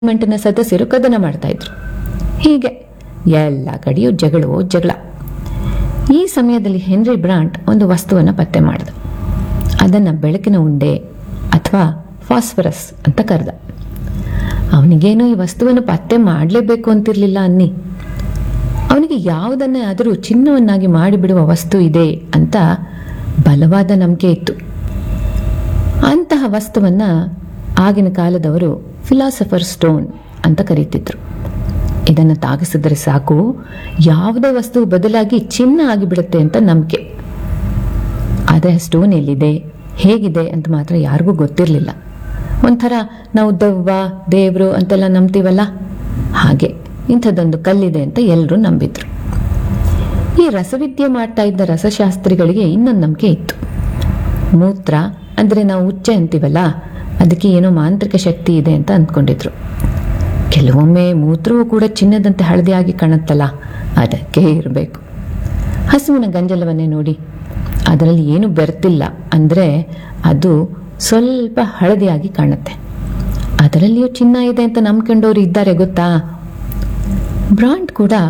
ಮೆಂಟಿನ ಸದಸ್ಯರು ಕದನ ಮಾಡ್ತಾ ಇದ್ರು ಹೀಗೆ ಎಲ್ಲ ಕಡೆಯೂ ಜಗಳವೋ ಜಗಳ ಈ ಸಮಯದಲ್ಲಿ ಹೆನ್ರಿ ಬ್ರಾಂಟ್ ಒಂದು ವಸ್ತುವನ್ನು ಪತ್ತೆ ಮಾಡಿದ ಅದನ್ನು ಬೆಳಕಿನ ಉಂಡೆ ಅಥವಾ ಫಾಸ್ಫರಸ್ ಅಂತ ಕರೆದ ಅವನಿಗೇನು ಈ ವಸ್ತುವನ್ನು ಪತ್ತೆ ಮಾಡಲೇಬೇಕು ಅಂತಿರ್ಲಿಲ್ಲ ಅನ್ನಿ ಅವನಿಗೆ ಯಾವುದನ್ನೇ ಆದರೂ ಚಿನ್ನವನ್ನಾಗಿ ಮಾಡಿಬಿಡುವ ವಸ್ತು ಇದೆ ಅಂತ ಬಲವಾದ ನಂಬಿಕೆ ಇತ್ತು ಅಂತಹ ವಸ್ತುವನ್ನ ಆಗಿನ ಕಾಲದವರು ಫಿಲಾಸಫರ್ ಸ್ಟೋನ್ ಅಂತ ಕರೀತಿದ್ರು ಇದನ್ನು ತಾಗಿಸಿದ್ರೆ ಸಾಕು ಯಾವುದೇ ವಸ್ತು ಬದಲಾಗಿ ಚಿನ್ನ ಆಗಿಬಿಡುತ್ತೆ ಅಂತ ನಂಬಿಕೆ ಆದರೆ ಸ್ಟೋನ್ ಎಲ್ಲಿದೆ ಹೇಗಿದೆ ಅಂತ ಮಾತ್ರ ಯಾರಿಗೂ ಗೊತ್ತಿರಲಿಲ್ಲ ಒಂಥರ ನಾವು ದೆವ್ವ ದೇವರು ಅಂತೆಲ್ಲ ನಂಬ್ತೀವಲ್ಲ ಹಾಗೆ ಇಂಥದ್ದೊಂದು ಕಲ್ಲಿದೆ ಅಂತ ಎಲ್ಲರೂ ನಂಬಿದ್ರು ಈ ರಸವಿದ್ಯೆ ಮಾಡ್ತಾ ಇದ್ದ ರಸಶಾಸ್ತ್ರಿಗಳಿಗೆ ಇನ್ನೊಂದು ನಂಬಿಕೆ ಇತ್ತು ಮೂತ್ರ ಅಂದ್ರೆ ನಾವು ಉಚ್ಚೆ ಅಂತೀವಲ್ಲ ಅದಕ್ಕೆ ಏನೋ ಮಾಂತ್ರಿಕ ಶಕ್ತಿ ಇದೆ ಅಂತ ಅಂದ್ಕೊಂಡಿದ್ರು ಕೆಲವೊಮ್ಮೆ ಮೂತ್ರವೂ ಕೂಡ ಚಿನ್ನದಂತೆ ಹಳದಿಯಾಗಿ ಕಾಣುತ್ತಲ್ಲ ಅದಕ್ಕೆ ಇರಬೇಕು ಹಸುವಿನ ಗಂಜಲವನ್ನೇ ನೋಡಿ ಅದರಲ್ಲಿ ಏನು ಬೆರ್ತಿಲ್ಲ ಅಂದ್ರೆ ಅದು ಸ್ವಲ್ಪ ಹಳದಿಯಾಗಿ ಕಾಣುತ್ತೆ ಅದರಲ್ಲಿಯೂ ಚಿನ್ನ ಇದೆ ಅಂತ ನಂಬ್ಕೊಂಡವ್ರು ಇದ್ದಾರೆ ಗೊತ್ತಾ ಬ್ರಾಂಡ್ ಕೂಡ